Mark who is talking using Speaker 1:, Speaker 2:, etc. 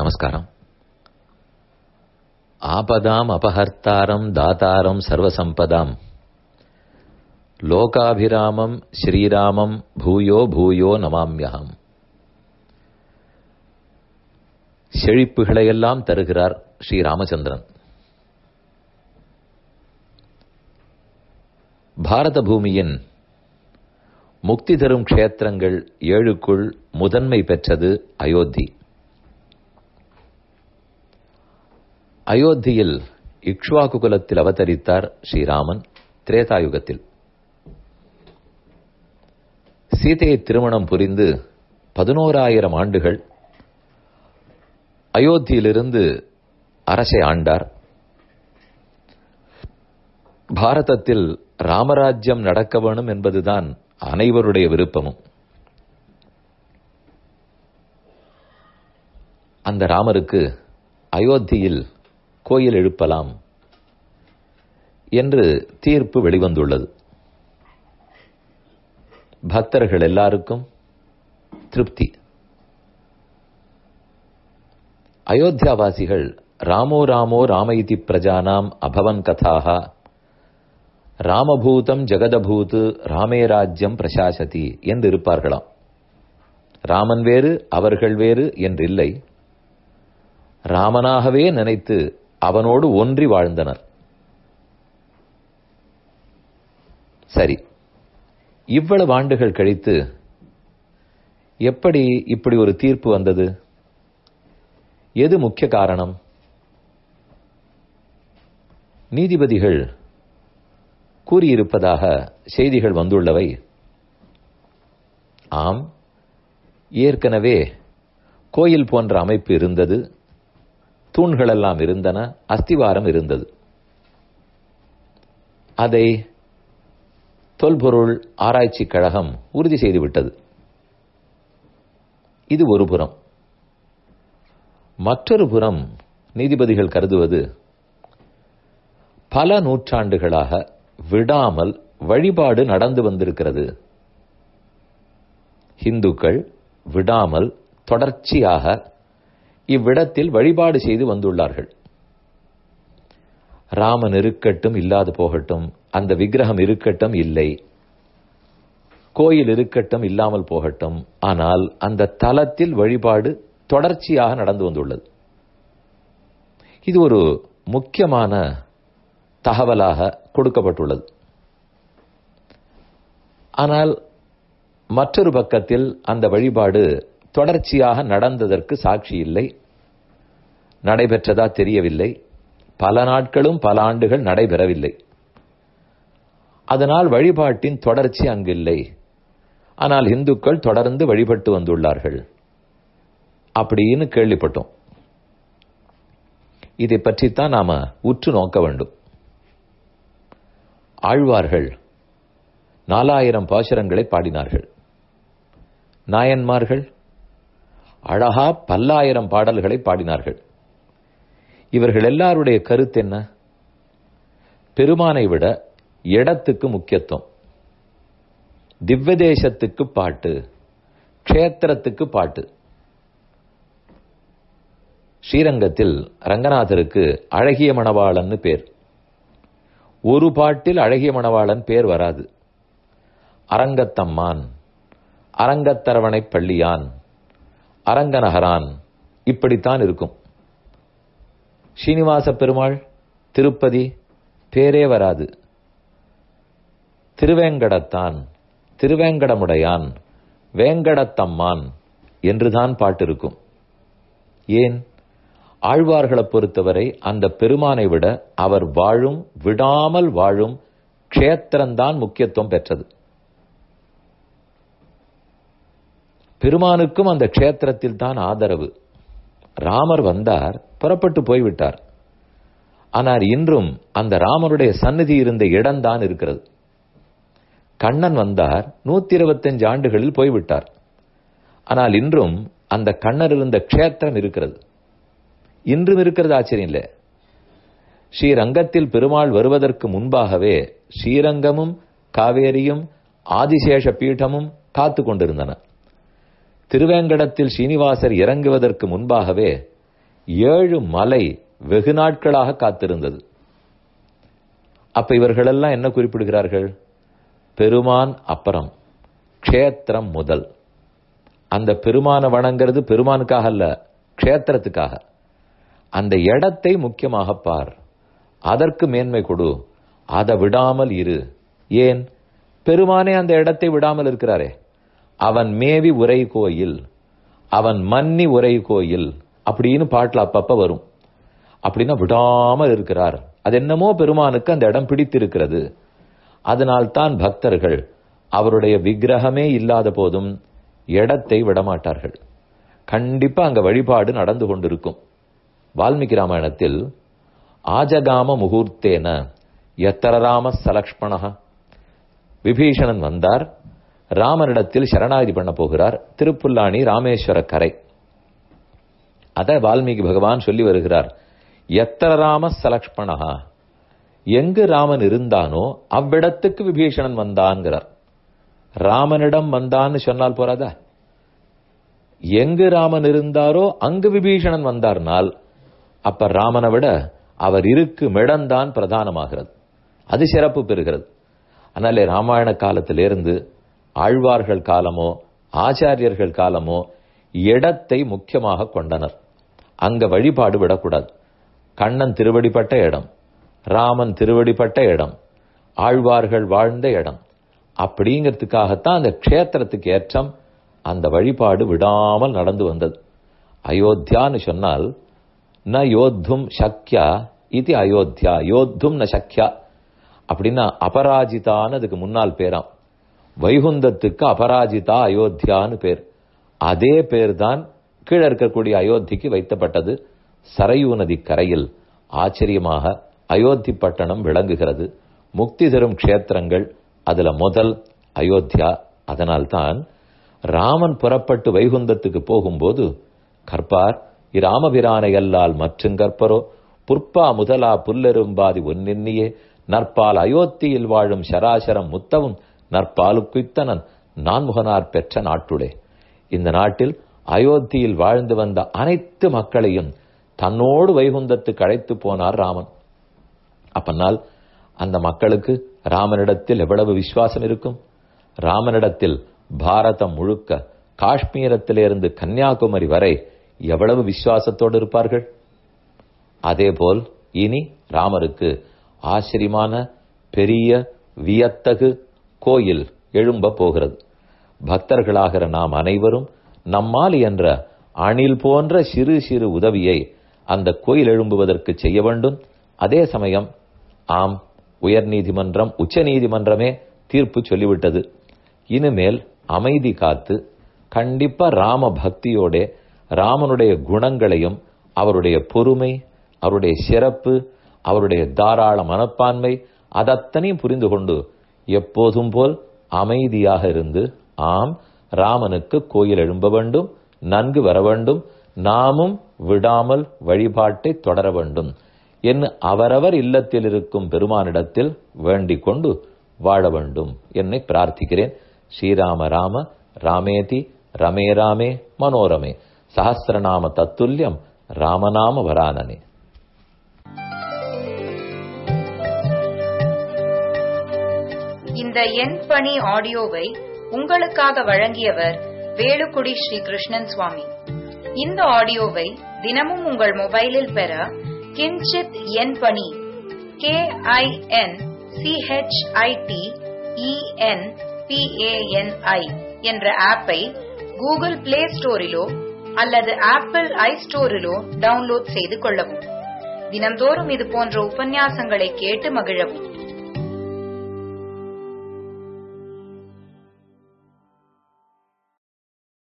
Speaker 1: நமஸ்காரம் ஆபதாம் அபஹர்த்தாரம் தாத்தாரம் சர்வசம்பதாம் லோகாபிராமம் ஸ்ரீராமம் பூயோ பூயோ நமாம்யகம் செழிப்புகளையெல்லாம் தருகிறார் ஸ்ரீ ராமச்சந்திரன் பாரத பூமியின் முக்தி தரும் க்ஷேத்திரங்கள் ஏழுக்குள் முதன்மை பெற்றது அயோத்தி அயோத்தியில் இக்ஷ்வாகு குலத்தில் அவதரித்தார் ஸ்ரீராமன் திரேதாயுகத்தில் சீதையை திருமணம் புரிந்து பதினோராயிரம் ஆண்டுகள் அயோத்தியிலிருந்து அரசை ஆண்டார் பாரதத்தில் ராமராஜ்யம் நடக்க வேணும் என்பதுதான் அனைவருடைய விருப்பமும் அந்த ராமருக்கு அயோத்தியில் கோயில் எழுப்பலாம் என்று தீர்ப்பு வெளிவந்துள்ளது பக்தர்கள் எல்லாருக்கும் திருப்தி அயோத்தியாவாசிகள் ராமோ ராமோ ராமயிதி பிரஜானாம் அபவன் கதாக ராமபூதம் ஜெகதபூத் ராமே ராஜ்யம் பிரசாசதி என்று இருப்பார்களாம் ராமன் வேறு அவர்கள் வேறு என்றில்லை ராமனாகவே நினைத்து அவனோடு ஒன்றி வாழ்ந்தனர் சரி இவ்வளவு ஆண்டுகள் கழித்து எப்படி இப்படி ஒரு தீர்ப்பு வந்தது எது முக்கிய காரணம் நீதிபதிகள் கூறியிருப்பதாக செய்திகள் வந்துள்ளவை ஆம் ஏற்கனவே கோயில் போன்ற அமைப்பு இருந்தது தூண்களெல்லாம் இருந்தன அஸ்திவாரம் இருந்தது அதை தொல்பொருள் ஆராய்ச்சி கழகம் உறுதி செய்துவிட்டது இது ஒரு புறம் மற்றொரு புறம் நீதிபதிகள் கருதுவது பல நூற்றாண்டுகளாக விடாமல் வழிபாடு நடந்து வந்திருக்கிறது இந்துக்கள் விடாமல் தொடர்ச்சியாக இவ்விடத்தில் வழிபாடு செய்து வந்துள்ளார்கள் ராமன் இருக்கட்டும் இல்லாது போகட்டும் அந்த விக்கிரகம் இருக்கட்டும் இல்லை கோயில் இருக்கட்டும் இல்லாமல் போகட்டும் ஆனால் அந்த தலத்தில் வழிபாடு தொடர்ச்சியாக நடந்து வந்துள்ளது இது ஒரு முக்கியமான தகவலாக கொடுக்கப்பட்டுள்ளது ஆனால் மற்றொரு பக்கத்தில் அந்த வழிபாடு தொடர்ச்சியாக நடந்ததற்கு சாட்சி இல்லை நடைபெற்றதா தெரியவில்லை பல நாட்களும் பல ஆண்டுகள் நடைபெறவில்லை அதனால் வழிபாட்டின் தொடர்ச்சி அங்கில்லை ஆனால் இந்துக்கள் தொடர்ந்து வழிபட்டு வந்துள்ளார்கள் அப்படின்னு கேள்விப்பட்டோம் இதை பற்றித்தான் நாம உற்று நோக்க வேண்டும் ஆழ்வார்கள் நாலாயிரம் பாசுரங்களை பாடினார்கள் நாயன்மார்கள் அழகா பல்லாயிரம் பாடல்களை பாடினார்கள் இவர்கள் எல்லாருடைய கருத்து என்ன பெருமானை விட இடத்துக்கு முக்கியத்துவம் திவ்வதேசத்துக்கு பாட்டு க்ஷேத்திரத்துக்கு பாட்டு ஸ்ரீரங்கத்தில் ரங்கநாதருக்கு அழகிய மணவாளன்னு பேர் ஒரு பாட்டில் அழகிய மணவாளன் பேர் வராது அரங்கத்தம்மான் அரங்கத்தரவணை பள்ளியான் அரங்கநகரான் இப்படித்தான் இருக்கும் ஸ்ரீனிவாச பெருமாள் திருப்பதி பேரே வராது திருவேங்கடத்தான் திருவேங்கடமுடையான் வேங்கடத்தம்மான் என்றுதான் பாட்டு இருக்கும் ஏன் ஆழ்வார்களை பொறுத்தவரை அந்த பெருமானை விட அவர் வாழும் விடாமல் வாழும் க்ஷேத்திரம்தான் முக்கியத்துவம் பெற்றது பெருமானுக்கும் அந்த க்ஷேத்திரத்தில் தான் ஆதரவு ராமர் வந்தார் புறப்பட்டு போய்விட்டார் ஆனால் இன்றும் அந்த ராமருடைய சந்நிதி இருந்த இடம்தான் இருக்கிறது கண்ணன் வந்தார் நூத்தி இருபத்தஞ்சு ஆண்டுகளில் போய்விட்டார் ஆனால் இன்றும் அந்த கண்ணர் இருந்த க்ஷேத்திரம் இருக்கிறது இன்றும் இருக்கிறது ஆச்சரியம் இல்லை ஸ்ரீரங்கத்தில் பெருமாள் வருவதற்கு முன்பாகவே ஸ்ரீரங்கமும் காவேரியும் ஆதிசேஷ பீഠமும் காத்து கொண்டிருந்தன திருவேங்கடத்தில் ஸ்ரீனிவாசர் இறங்குவதற்கு முன்பாகவே ஏழு மலை வெகு நாட்களாக காத்திருந்தது அப்ப இவர்களெல்லாம் என்ன குறிப்பிடுகிறார்கள் பெருமான் அப்புறம் க்ஷேத்திரம் முதல் அந்த பெருமான வணங்கிறது பெருமானுக்காக அல்ல க்ஷேத்திரத்துக்காக அந்த இடத்தை முக்கியமாக பார் அதற்கு மேன்மை கொடு அதை விடாமல் இரு ஏன் பெருமானே அந்த இடத்தை விடாமல் இருக்கிறாரே அவன் மேவி உரை கோயில் அவன் மன்னி உரை கோயில் அப்படின்னு பாட்டுல அப்பப்ப வரும் அப்படின்னா விடாமல் இருக்கிறார் அது என்னமோ பெருமானுக்கு அந்த இடம் பிடித்திருக்கிறது அதனால்தான் பக்தர்கள் அவருடைய விக்கிரகமே இல்லாத போதும் இடத்தை விடமாட்டார்கள் கண்டிப்பா அங்க வழிபாடு நடந்து கொண்டிருக்கும் வால்மீகி ராமாயணத்தில் ஆஜகாம முகூர்த்தேன எத்தரராம சலக்ஷ்மணா விபீஷணன் வந்தார் ராமனிடத்தில் சரணாகதி பண்ண போகிறார் திருப்புல்லாணி ராமேஸ்வர கரை அத வால்மீகி பகவான் சொல்லி வருகிறார் எத்தர ராம சலக்ஷ்மணா எங்கு ராமன் இருந்தானோ அவ்விடத்துக்கு விபீஷணன் வந்தான்கிறார் ராமனிடம் வந்தான்னு சொன்னால் போறாதா எங்கு ராமன் இருந்தாரோ அங்கு விபீஷணன் வந்தார்னால் அப்ப ராமனை விட அவர் இருக்கு மிடம்தான் பிரதானமாகிறது அது சிறப்பு பெறுகிறது அதனாலே ராமாயண காலத்திலிருந்து ஆழ்வார்கள் காலமோ ஆச்சாரியர்கள் காலமோ இடத்தை முக்கியமாக கொண்டனர் அங்க வழிபாடு விடக்கூடாது கண்ணன் திருவடிப்பட்ட இடம் ராமன் திருவடிப்பட்ட இடம் ஆழ்வார்கள் வாழ்ந்த இடம் அப்படிங்கிறதுக்காகத்தான் அந்த க்ஷேத்திரத்துக்கு ஏற்றம் அந்த வழிபாடு விடாமல் நடந்து வந்தது அயோத்தியான்னு சொன்னால் ந யோத்தும் சக்யா இது அயோத்தியா யோத்தும் ந சக்யா அப்படின்னா அபராஜிதான்னு அதுக்கு முன்னால் பேராம் வைகுந்தத்துக்கு அபராஜிதா அயோத்தியான்னு பேர் அதே பேர் தான் கீழே இருக்கக்கூடிய அயோத்திக்கு வைத்தப்பட்டது சரையூ நதி கரையில் ஆச்சரியமாக அயோத்தி பட்டணம் விளங்குகிறது முக்தி தரும் க்ஷேத்திரங்கள் அதுல முதல் அயோத்தியா அதனால்தான் ராமன் புறப்பட்டு வைகுந்தத்துக்கு போகும்போது கற்பார் இராமபிரானை அல்லால் மற்றும் கற்பரோ புற்பா முதலா புல்லெரும்பாதி ஒன்னெண்ணியே நற்பால் அயோத்தியில் வாழும் சராசரம் முத்தவும் நற்பாலுக்குய்த்தனன் நான்முகனார் பெற்ற நாட்டுடே இந்த நாட்டில் அயோத்தியில் வாழ்ந்து வந்த அனைத்து மக்களையும் தன்னோடு வைகுந்தத்துக்கு அழைத்து போனார் ராமன் அப்பனால் அந்த மக்களுக்கு ராமனிடத்தில் எவ்வளவு விசுவாசம் இருக்கும் ராமனிடத்தில் பாரதம் முழுக்க காஷ்மீரத்திலிருந்து கன்னியாகுமரி வரை எவ்வளவு விசுவாசத்தோடு இருப்பார்கள் அதேபோல் இனி ராமருக்கு ஆச்சரியமான பெரிய வியத்தகு கோயில் எழும்ப போகிறது பக்தர்களாகிற நாம் அனைவரும் நம்மால் என்ற அணில் போன்ற சிறு சிறு உதவியை அந்த கோயில் எழும்புவதற்கு செய்ய வேண்டும் அதே சமயம் ஆம் உயர் நீதிமன்றம் உச்ச நீதிமன்றமே தீர்ப்பு சொல்லிவிட்டது இனிமேல் அமைதி காத்து கண்டிப்பா ராம பக்தியோட ராமனுடைய குணங்களையும் அவருடைய பொறுமை அவருடைய சிறப்பு அவருடைய தாராள மனப்பான்மை அதத்தனையும் புரிந்து கொண்டு எப்போதும் போல் அமைதியாக இருந்து ஆம் ராமனுக்கு கோயில் எழும்ப வேண்டும் நன்கு வர வேண்டும் நாமும் விடாமல் வழிபாட்டை தொடர வேண்டும் என்று அவரவர் இல்லத்தில் இருக்கும் பெருமானிடத்தில் வேண்டிக் கொண்டு வாழ வேண்டும் என்னை பிரார்த்திக்கிறேன் ஸ்ரீராம ராம ராமேதி ரமே ராமே மனோரமே சஹசிரநாம தத்துல்யம் ராமநாம வரானனே
Speaker 2: இந்த எண் பணி ஆடியோவை உங்களுக்காக வழங்கியவர் வேலுக்குடி ஸ்ரீ கிருஷ்ணன் சுவாமி இந்த ஆடியோவை தினமும் உங்கள் மொபைலில் பெற கிஞ்சித் எண் பணி கே ஐ என் சிஹெச்ஐடி இஎன் பிஏஎன்ஐ என்ற ஆப்பை கூகுள் பிளே ஸ்டோரிலோ அல்லது ஆப்பிள் ஐ ஸ்டோரிலோ டவுன்லோட் செய்து கொள்ளவும் தினம்தோறும் இது போன்ற உபன்யாசங்களை கேட்டு மகிழவும்